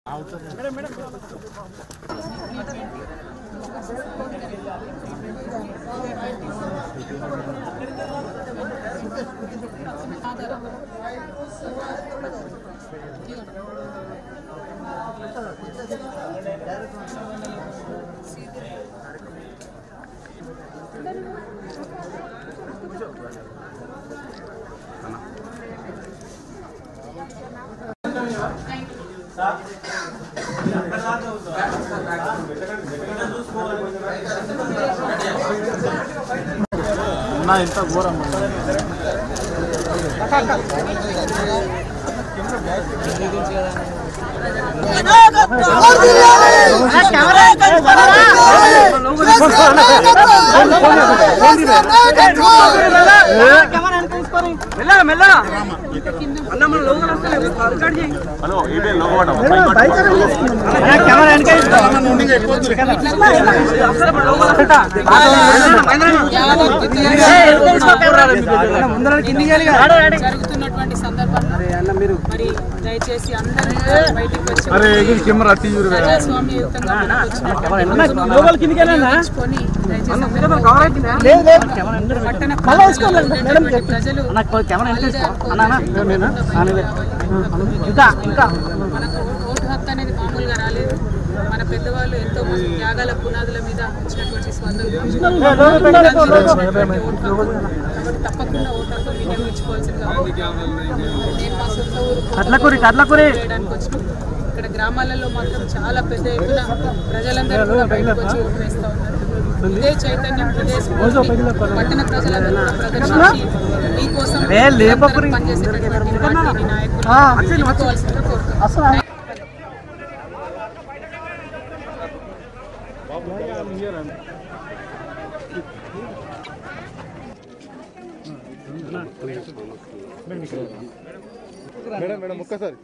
నా ఇంత ఘోరం హలో ఇదే జరుగుతున్నటువంటి సందర్భంలో మరి దయచేసి అందరూ బయటికి వచ్చి అరే ఇది కెమెరా తీయురు ప్రజాస్వామ్యయుతంగా ముందుకొచ్చినటువంటి దయచేసి అందరూ పట్టణ ప్రాంతాల్లో ఉండేటటువంటి ప్రజలు మనకు ఓటు హక్కు అనేది మామూలుగా రాలేదు మన పెద్దవాళ్ళు ఎంతో మంది త్యాగాల పునాదుల మీద వచ్చినటువంటి స్వాతంత్రం కాబట్టి తప్పకుండా ఓటు హక్కు వినియోగించుకోవాల్సిందిగా నేను మా సొంత ఊరు చేయడానికి వచ్చినాం ఇక్కడ గ్రామాలలో మాత్రం చాలా పెద్ద ఎత్తున ప్రజలందరూ కూడా బయటకు వచ్చి ఓటు వేస్తా ఉన్నారు ఇదే చైతన్యం ఇదే స్ఫూర్తి పట్టణ ప్రజలందరూ కూడా ప్రదర్శించి మీకోసం నిరంతరం పనిచేసేటటువంటి పార్టీని నాయకులు ఎన్నుకోవాల్సిందిగా కోరుతున్నాను మేడం మేడం ఒక్కసారి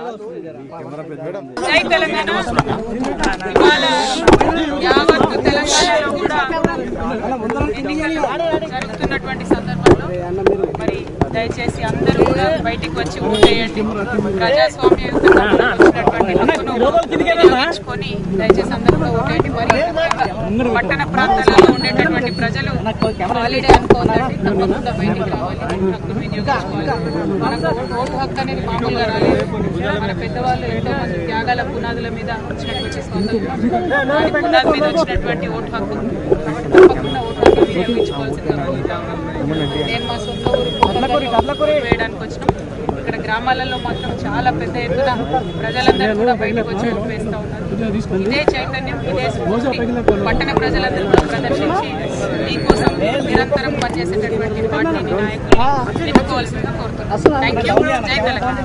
జై తెలంగాణ ఇవాళ యావత్తు తెలంగాణలో కూడా ఎన్నికలు జరుగుతున్నటువంటి సందర్భంలో మరి దయచేసి అందరూ కూడా బయటికి వచ్చి ఓటేయండి ప్రజాస్వామ్యయుతంగా వచ్చినటువంటి హక్కును వినియోగించుకొని దయచేసి అందరూ కూడా ఓటేయండి మరి ముఖ్యంగా పట్టణ ప్రాంతాలలో ఉండేటటువంటి ప్రజలు హాలిడే అనుకోవద్దండి తప్పకుండా బయటికి రావాలి హక్కును వినియోగించుకోవాలి మనకు ఓటు హక్కు అనేది మామూలుగా రాలేదు మన పెద్దవాళ్ళు ఎంతో మంది త్యాగాల పునాదుల మీద వచ్చినటువంటి స్వాతంత్రం వారి పునాది మీద వచ్చినటువంటి ఓటు హక్కు కాబట్టి తప్పకుండా ఓటు హక్కు వినియోగించుకోవాల్సిందిగా కోరుతా ఉన్నాను. నేను మా సొంత ఊరు కోటలో ఓటు వేయడానికి వచ్చినాం ఇక్కడ గ్రామాలలో మాత్రం చాలా పెద్ద ఎత్తున ప్రజలందరూ కూడా బయటకు వచ్చి ఓటు వేస్తా ఉన్నారు ఇదే చైతన్యం ఇదే స్ఫూర్తి పట్టణ ప్రజలందరూ కూడా ప్రదర్శించి మీకోసం నిరంతరం పనిచేసేటటువంటి పార్టీని నాయకులు ఎన్నుకోవాల్సిందిగా కోరుతున్నాను థ్యాంక్ యూ జై తెలంగాణ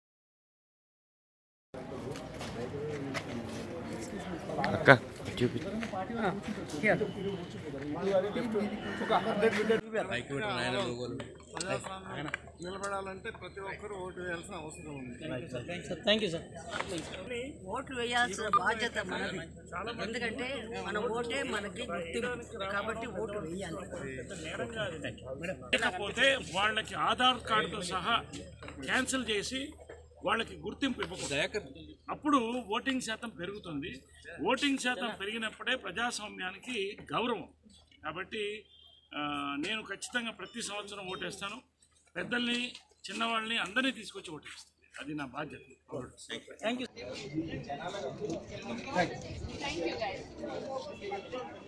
అక్క చూపి నిలబడాలంటే ప్రతి ఒక్కరు ఓటు వేయాల్సిన అవసరం ఉంది ఓట్లు వేయాల్సిన బాధ్యత మనది ఎందుకంటే మన ఓటే మనకి గుర్తింపు కాబట్టి ఓటు వేయాలి లేకపోతే వాళ్ళకి ఆధార్ కార్డుతో సహా క్యాన్సిల్ చేసి వాళ్ళకి గుర్తింపు ఇవ్వకూడదు అప్పుడు ఓటింగ్ శాతం పెరుగుతుంది ఓటింగ్ శాతం పెరిగినప్పుడే ప్రజాస్వామ్యానికి గౌరవం కాబట్టి ఆ, నేను ఖచ్చితంగా ప్రతి సంవత్సరం ఓటేస్తాను పెద్దల్ని చిన్నవాళ్ళని అందరినీ తీసుకొచ్చి ఓటేస్తాను అది నా బాధ్యత Thank you, guys.